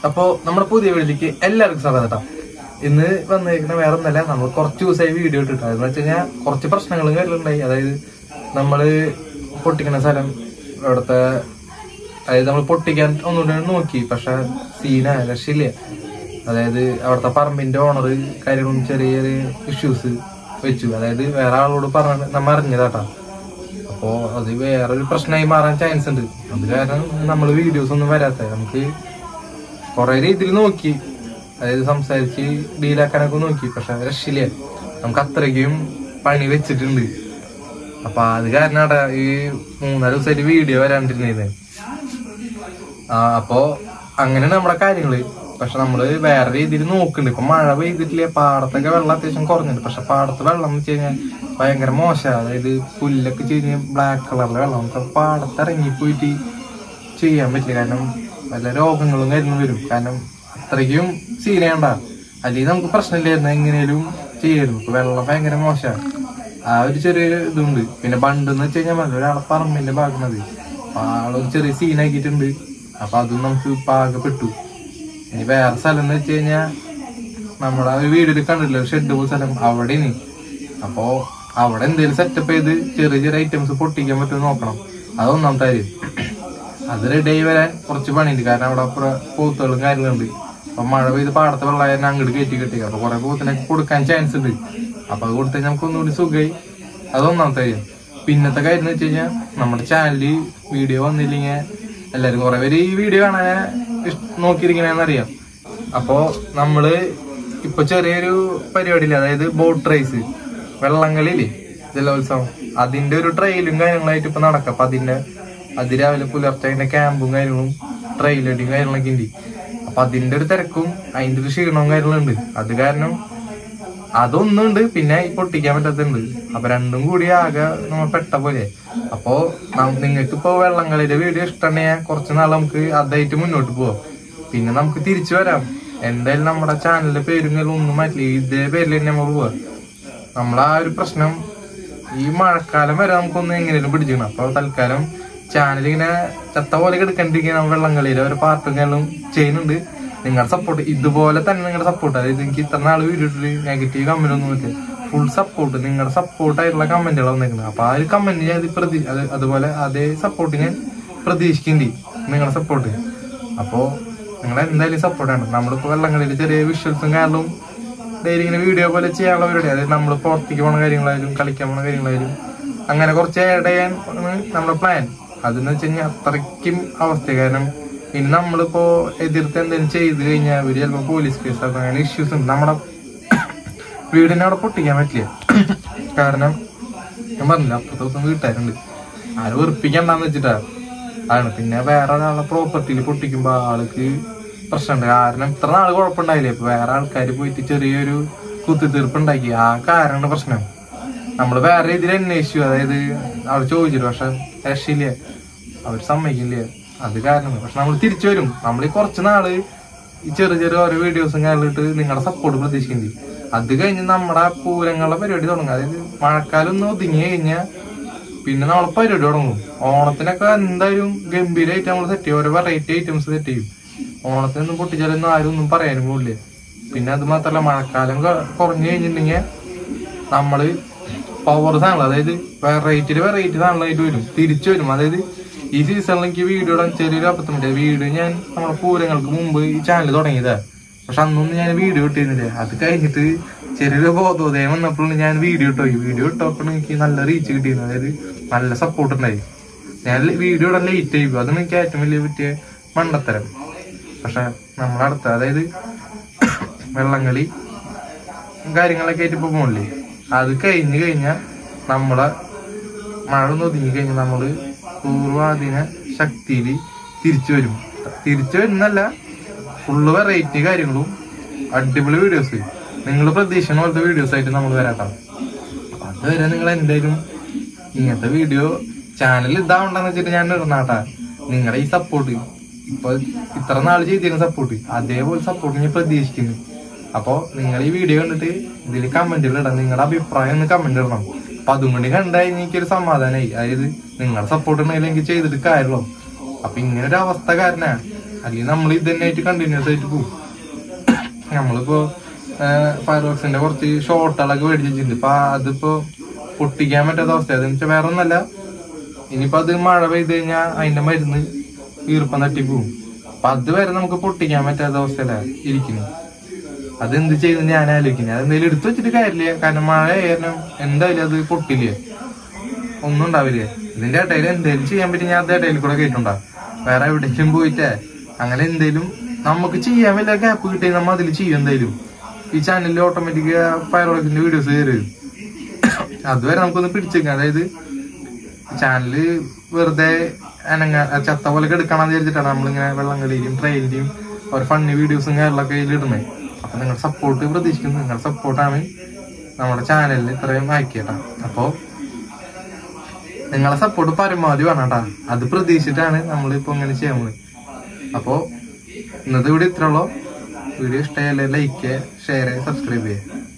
അപ്പോ നമ്മുടെ പുതിയ വീട്ടിലേക്ക് എല്ലാവർക്കും സ്വാഗതം കേട്ടോ ഇന്ന് വന്നിരിക്കുന്ന വേറെ ഒന്നല്ല നമ്മൾ കുറച്ച് ദിവസമായി വീഡിയോ ഇട്ടിട്ട് എന്ന് വെച്ച് കഴിഞ്ഞാൽ കുറച്ച് പ്രശ്നങ്ങളും കാര്യങ്ങളുണ്ടായി അതായത് നമ്മള് പൊട്ടിക്കുന്ന സ്ഥലം അവിടുത്തെ അതായത് നമ്മൾ പൊട്ടിക്കാൻ ഒന്നുകൂടെ നോക്കി പക്ഷെ സീന രക്ഷയില്ല അതായത് അവിടുത്തെ പറമ്പിന്റെ ഓണർ കാര്യങ്ങളും ചെറിയ ചെറിയ ഇഷ്യൂസ് വെച്ചു അതായത് വേറെ ആളോട് പറഞ്ഞ നമ്മ അറിഞ്ഞതാട്ടാ അപ്പോ അത് വേറൊരു പ്രശ്നമായി മാറാൻ ചാൻസ് ഉണ്ട് അത് കാരണം നമ്മൾ വീഡിയോസ് ഒന്നും വരാത്ത നമുക്ക് കുറെ രീതിയിൽ നോക്കി അതായത് സംസാരിച്ച് ഡീലാക്കാനൊക്കെ നോക്കി പക്ഷെ രക്ഷയില്ല നമുക്ക് അത്രയ്ക്കും പണി വെച്ചിട്ടുണ്ട് അപ്പൊ അത് കാരണാടാ ഈ മൂന്നാല് ദിവസമായിട്ട് വീഡിയോ വരാണ്ടിരുന്നത് ആ അപ്പോ അങ്ങനെ നമ്മുടെ കാര്യങ്ങള് പക്ഷെ നമ്മള് വേറെ രീതിയിൽ നോക്കുന്നുണ്ട് ഇപ്പൊ മഴ പെയ്തിട്ടില്ല പാടത്തൊക്കെ വെള്ളം അത്യാവശ്യം കുറഞ്ഞിട്ടുണ്ട് പക്ഷെ പാടത്ത് വെള്ളം എന്ന് വെച്ച് കഴിഞ്ഞാൽ ഭയങ്കര മോശമാണ് അതായത് പുല്ലൊക്കെ ചെയ്ഞ്ഞ് ബ്ലാക്ക് കളറിലെ വെള്ളം നമുക്ക് പാടത്ത് ഇറങ്ങി പോയിട്ട് ചെയ്യാൻ പറ്റില്ല കാരണം വല്ല രോഗങ്ങളും കാര്യങ്ങളും വരും കാരണം അത്രയ്ക്കും സീനേണ്ട അല്ലെങ്കിൽ നമുക്ക് പ്രശ്നമില്ലായിരുന്നു എങ്ങനെയും ചെയ്യായിരുന്നു ഇപ്പൊ വെള്ളം ഭയങ്കര മോശമാണ് ആ ഒരു ചെറിയ ഇതുണ്ട് പിന്നെ പണ്ട് എന്ന് വെച്ച് കഴിഞ്ഞാൽ ഒരാളെ പറമ്പിന്റെ ഭാഗം മതി അപ്പൊ ആളൊരു ചെറിയ സീനാക്കിയിട്ടുണ്ട് അപ്പൊ അതും നമുക്ക് പാകപ്പെട്ടു ഇനി വേറെ സ്ഥലം എന്ന് വെച്ച് കഴിഞ്ഞാൽ നമ്മുടെ ആ ഒരു വീടിൽ കണ്ടിട്ടില്ല ഷെഡ് പോലെ സ്ഥലം അവിടെ ഇനി അപ്പോ അവിടെ എന്തെങ്കിലും സെറ്റപ്പ് ചെയ്ത് ചെറിയ ചെറിയ ഐറ്റംസ് പൊട്ടിക്കാൻ പറ്റുമോ നോക്കണം അതൊന്നാമത്തെ കാര്യം അത് റെഡി ആയി വരാൻ കുറച്ച് പണിയുണ്ട് കാരണം അവിടെ അപ്പുറം പോത്തുകളും കാര്യങ്ങളുണ്ട് അപ്പൊ മഴ പെയ്ത് പാടത്തെ വെള്ളമായാലും അങ്ങോട്ട് കയറ്റി കെട്ടി അപ്പൊ കുറെ പോത്തിനൊക്കെ കൊടുക്കാൻ ചാൻസ് ഉണ്ട് അപ്പൊ അത് കൊടുത്താൽ നമുക്ക് ഒന്നുകൂടി സുഖമായി അതൊന്നാമത്തെ കാര്യം പിന്നത്തെ കാര്യം എന്ന് വെച്ച് കഴിഞ്ഞാൽ നമ്മുടെ ചാനലിൽ വീഡിയോ വന്നില്ലെങ്കിൽ എല്ലാവരും കുറെ പേര് ഈ വീഡിയോ കാണാൻ നോക്കിയിരിക്കണെന്നറിയാം അപ്പോ നമ്മള് ഇപ്പൊ ചെറിയൊരു പരിപാടിയില്ല അതായത് ബോട്ട് റേസ് വെള്ളംകളിയില്ലേ ജലോത്സവം അതിന്റെ ഒരു ട്രെയിലും കാര്യങ്ങളായിട്ട് ഇപ്പൊ നടക്കാം അപ്പൊ അതിന്റെ അതിരാവിലെ പുലർച്ചെ അതിന്റെ ക്യാമ്പും കാര്യങ്ങളും ട്രെയിലടിയും കാര്യങ്ങളൊക്കെ ഉണ്ട് അപ്പൊ അതിന്റെ ഒരു തിരക്കും അതിന്റെ ഒരു ക്ഷീണവും കാര്യങ്ങളുണ്ട് അത് കാരണം അതൊന്നുണ്ട് പിന്നെ ഈ പൊട്ടിക്കാൻ പറ്റാത്തുണ്ട് അപ്പൊ രണ്ടും കൂടി ആകെ നമ്മൾ പെട്ട പോലെ അപ്പോ നിങ്ങൾക്ക് ഇപ്പൊ വെള്ളംകളിയുടെ വീഡിയോ ഇഷ്ടമുണ്ടെങ്കിൽ കുറച്ച് നാൾ നമുക്ക് അതായിട്ട് മുന്നോട്ട് പോവാം പിന്നെ നമുക്ക് തിരിച്ചു വരാം എന്തായാലും നമ്മുടെ ചാനലിന്റെ പേരുകളും ഒന്നും മാറ്റില്ല ഇതേ പേരിൽ തന്നെ നമ്മൾ പോവാ നമ്മളാ ഒരു പ്രശ്നം ഈ മഴക്കാലം വരെ നമുക്കൊന്ന് എങ്ങനെയും പിടിച്ചിക്കണം അപ്പൊ തൽക്കാലം ചാനൽ ഇങ്ങനെ ചത്ത പോലെ എടുക്കണ്ടിരിക്കുന്ന വെള്ളംകളിയിലെ ഒരു പാർട്ടും കാര്യങ്ങളും ചെയ്യുന്നുണ്ട് നിങ്ങളുടെ സപ്പോർട്ട് ഇതുപോലെ തന്നെ നിങ്ങളുടെ സപ്പോർട്ട് അതായത് എനിക്ക് ഇത്ര നാൾ വീഡിയോ ഇട്ടിട്ട് നെഗറ്റീവ് കമന്റ് ഒന്നും പറ്റില്ല ഫുൾ സപ്പോർട്ട് നിങ്ങളുടെ സപ്പോർട്ട് ആയിട്ടുള്ള കമന്റുകൾ വന്നേക്കുന്നത് അപ്പൊ ആ ഒരു കമന്റ് ഞാൻ ഇത് പ്രതി അത് അതുപോലെ അതേ സപ്പോർട്ട് ഞാൻ പ്രതീക്ഷിക്കുന്നുണ്ട് നിങ്ങളുടെ സപ്പോർട്ട് അപ്പോ നിങ്ങൾ എന്തായാലും സപ്പോർട്ടാണ് നമ്മളിപ്പോ വെള്ളങ്ങളിൽ ചെറിയ വിഷ്വൽസും കാരണം ഡെയിലി ഇങ്ങനെ വീഡിയോ പോലെ ചെയ്യാനുള്ള പരിപാടി അതായത് നമ്മൾ പുറത്തേക്ക് പോണ കാര്യങ്ങളായാലും കളിക്കാൻ പോണ കാര്യങ്ങളായാലും അങ്ങനെ കുറച്ച് ആഡ് ചെയ്യാൻ ആണ് നമ്മുടെ പ്ലാൻ അതെന്ന് വെച്ച് കഴിഞ്ഞാൽ അത്രയ്ക്കും അവസ്ഥ കാരണം ഇനി നമ്മളിപ്പോ എതിർത്ത് എന്തെങ്കിലും ചെയ്ത് കഴിഞ്ഞാൽ ഇവര് ചിലപ്പോ പോലീസ് കേസ് ആക്കും അങ്ങനെ ഇഷ്യൂസ് ഉണ്ട് നമ്മുടെ വീടിനെ അവിടെ പൊട്ടിക്കാൻ പറ്റില്ല കാരണം ഞാൻ പറഞ്ഞില്ല അപ്പുറത്തെ ദിവസം വീട്ടുകാരുണ്ട് ആരും വെറുപ്പിക്കണ്ടെന്ന് വെച്ചിട്ടാ ആണ് പിന്നെ വേറെ ഒരാളുടെ പ്രോപ്പർട്ടിയിൽ പൊട്ടിക്കുമ്പോ ആൾക്ക് പ്രശ്നമുണ്ട് കാരണം ഇത്ര നാള് കുഴപ്പമുണ്ടായില്ലേ ഇപ്പൊ വേറെ ആൾക്കാർ പോയിട്ട് ചെറിയൊരു കുത്തിത്തീർപ്പ് ഉണ്ടാക്കി ആ കാരണമാണ് പ്രശ്നം നമ്മൾ വേറെ രീതിയിൽ അന്വേഷിച്ചു അതായത് അവർ ചോദിച്ചിട്ട് പക്ഷെ രക്ഷയില്ല അവർ സമ്മതിക്കില്ല അത് കാരണം പക്ഷെ നമ്മൾ തിരിച്ചു വരും നമ്മൾ ഈ കുറച്ച് നാള് ഈ ചെറിയ ചെറിയ ഓരോ വീഡിയോസും കണ്ടിട്ട് നിങ്ങളുടെ സപ്പോർട്ട് പ്രതീക്ഷിക്കുന്നുണ്ട് അത് കഴിഞ്ഞ് നമ്മുടെ പൂരങ്ങളുടെ പരിപാടി തുടങ്ങും അതായത് മഴക്കാലം ഒന്ന് ഒതുങ്ങി കഴിഞ്ഞാൽ പിന്നെ നമ്മൾ പരിപാടി തുടങ്ങും ഓണത്തിനൊക്കെ എന്തായാലും ഗംഭീരമായിട്ട് നമ്മൾ സെറ്റ് ചെയ്യും ഓരോ വെറൈറ്റി ഐറ്റംസ് സെറ്റ് ചെയ്യും ഓണത്തിനൊന്നും പൊട്ടിച്ചാലൊന്നും ആരും ഒന്നും പറയാനും പോകില്ല പിന്നെ അത് മാത്രല്ല മഴക്കാലം ക- കുറഞ്ഞു കഴിഞ്ഞിട്ടുണ്ടെങ്കിൽ നമ്മള് പവർ സാധനങ്ങൾ അതായത് വെറൈറ്റി വെറൈറ്റി സാധനങ്ങളായിട്ട് വരും തിരിച്ചു വരും അതായത് ഈ സീസണിൽ എനിക്ക് വീഡിയോ ഇടാൻ ചെറിയൊരു അബദ്ധം പറ്റിയ വീഡിയോ ഞാൻ നമ്മുടെ പൂരങ്ങൾക്ക് മുമ്പ് ഈ ചാനൽ തുടങ്ങിയതാ പക്ഷെ അന്നൊന്നും ഞാൻ വീഡിയോ ഇട്ടിരുന്നില്ല അത് കഴിഞ്ഞിട്ട് ചെറിയൊരു ബോധോദയം വന്നപ്പോഴാണ് ഞാൻ വീഡിയോ ഇട്ടോ വീഡിയോ ഇട്ടപ്പോൾ എനിക്ക് നല്ല റീച്ച് കിട്ടിയിരുന്നു അതായത് നല്ല സപ്പോർട്ട് ഉണ്ടായി ഞാൻ വീഡിയോ ഇടാൻ ലേറ്റ് ആയി പോയി. അതാണ് എനിക്ക് ഏറ്റവും വലിയ പറ്റിയ മണ്ടത്തരം പക്ഷെ നമ്മളടുത്ത അതായത് വെള്ളംകളി കാര്യങ്ങളൊക്കെ ആയിട്ട് ഇപ്പൊ പോണില്ലേ അത് കഴിഞ്ഞ് കഴിഞ്ഞാൽ നമ്മളെ മഴ ഒന്ന് ഒതുങ്ങി കഴിഞ്ഞാൽ നമ്മള് പൂർവാധീന ശക്തിയിൽ തിരിച്ചു വരും തിരിച്ചു വരുന്നല്ല ഫുള്ള് വെറൈറ്റി കാര്യങ്ങളും അടിപൊളി വീഡിയോസ് നിങ്ങൾ പ്രതീക്ഷിക്കുന്ന പോലത്തെ വീഡിയോസ് ആയിട്ട് നമ്മൾ വരാട്ടാം അപ്പൊ അതുവരെ നിങ്ങൾ എന്തായാലും ഇങ്ങനത്തെ വീഡിയോ ചാനൽ ഇതാവണ്ടെന്ന് വെച്ചിട്ട് ഞാൻ ഇടണാട്ടാ നിങ്ങളുടെ ഈ സപ്പോർട്ട് ഇപ്പൊ ഇത്ര നാള് ചെയ്തിരുന്ന സപ്പോർട്ട് അതേപോലെ സപ്പോർട്ട് ഞാൻ പ്രതീക്ഷിക്കുന്നു അപ്പോ നിങ്ങൾ ഈ വീഡിയോ കണ്ടിട്ട് ഇതിൽ കമന്റുകൾ ഇടാം നിങ്ങളുടെ അഭിപ്രായം ഒന്ന് കമന്റ് ഇടണം അപ്പൊ അതും കൂടി കണ്ടായി എനിക്കൊരു സമാധാനമായി അതായത് നിങ്ങളുടെ സപ്പോർട്ട് ഉണ്ടെങ്കിൽ എനിക്ക് ചെയ്തിട്ട് കാര്യമല്ലോ അപ്പൊ ഇങ്ങനെ ഒരു അവസ്ഥ കാരനാ അല്ലെങ്കിൽ നമ്മൾ ഇത് തന്നെ ആയിട്ട് കണ്ടിന്യൂസ് ആയിട്ട് പോകും നമ്മളിപ്പോ ഫയർ വർക്സിന്റെ കുറച്ച് ഷോട്ടുകളൊക്കെ മേടിച്ച് വെച്ചിട്ടുണ്ട് ഇപ്പൊ അതിപ്പോ പൊട്ടിക്കാൻ പറ്റാത്ത അവസ്ഥ അതെന്ന് വെച്ചാൽ വേറെ ഒന്നല്ല ഇനിയിപ്പോ അത് മഴ പെയ്ത് കഴിഞ്ഞാൽ അതിന്റെ മരുന്ന് ഈർപ്പം തട്ടിപ്പോവും അപ്പൊ അതുവരെ നമുക്ക് പൊട്ടിക്കാൻ പറ്റാത്ത അവസ്ഥയല്ല ഇരിക്കുന്നു അതെന്ത് ചെയ്ത് ഞാൻ ആലോചിക്കുന്നത് അതെന്തെങ്കിലും എടുത്തു വെച്ചിട്ട് കാര്യമില്ല കാരണം മഴ കാരണം എന്തായാലും അത് പൊട്ടില്ലേ ഒന്നും ഉണ്ടാവില്ലേ ഇതിന്റെ ഇടയിൽ എന്തെങ്കിലും ചെയ്യാൻ പറ്റി ഞാൻ അത് ഇടയിൽ കൂടെ കേട്ടുണ്ടാ വേറെ എവിടേക്കും പോയിട്ടേ അങ്ങനെ എന്തേലും നമുക്ക് ചെയ്യാൻ വല്ല ഗ്യാപ്പ് കിട്ടിയ നമ്മ അതിൽ ചെയ്യും എന്തായാലും ഈ ചാനലിൽ ഓട്ടോമാറ്റിക് ഫയർ വർക്കിന്റെ വീഡിയോസ് കയറി അതുവരെ നമുക്കൊന്ന് പിടിച്ചേക്കാം അതായത് ചാനല് വെറുതെ അനങ്ങ ചത്ത പോലെ എടുക്കണം വിചാരിച്ചിട്ടാണ് നമ്മളിങ്ങനെ വെള്ളം കളിയിലും ട്രെയിനിന്റെയും ഒരു ഫണ്ണി വീഡിയോസും കാര്യങ്ങളൊക്കെ ഇടുന്നത് അപ്പൊ നിങ്ങളുടെ സപ്പോർട്ട് പ്രതീക്ഷിക്കുന്നു നിങ്ങളുടെ സപ്പോർട്ടാണ് നമ്മുടെ ചാനലിൽ ഇത്രയും ആക്കിയട്ടാ അപ്പോ നിങ്ങളെ സപ്പോർട്ട് പരമാവധി വേണം കേട്ടാ അത് പ്രതീക്ഷിച്ചിട്ടാണ് നമ്മളിപ്പോ ഇങ്ങനെ ചെയ്യാൻ പോകുന്നത് അപ്പോ ഇന്നത്തെ വീഡിയോ ഇത്രയുള്ളൂ വീഡിയോ ഇഷ്ടമായാലേ ലൈക്ക് ചെയ്യുക ഷെയർ ചെയ്യുക സബ്സ്ക്രൈബ് ചെയ്യുക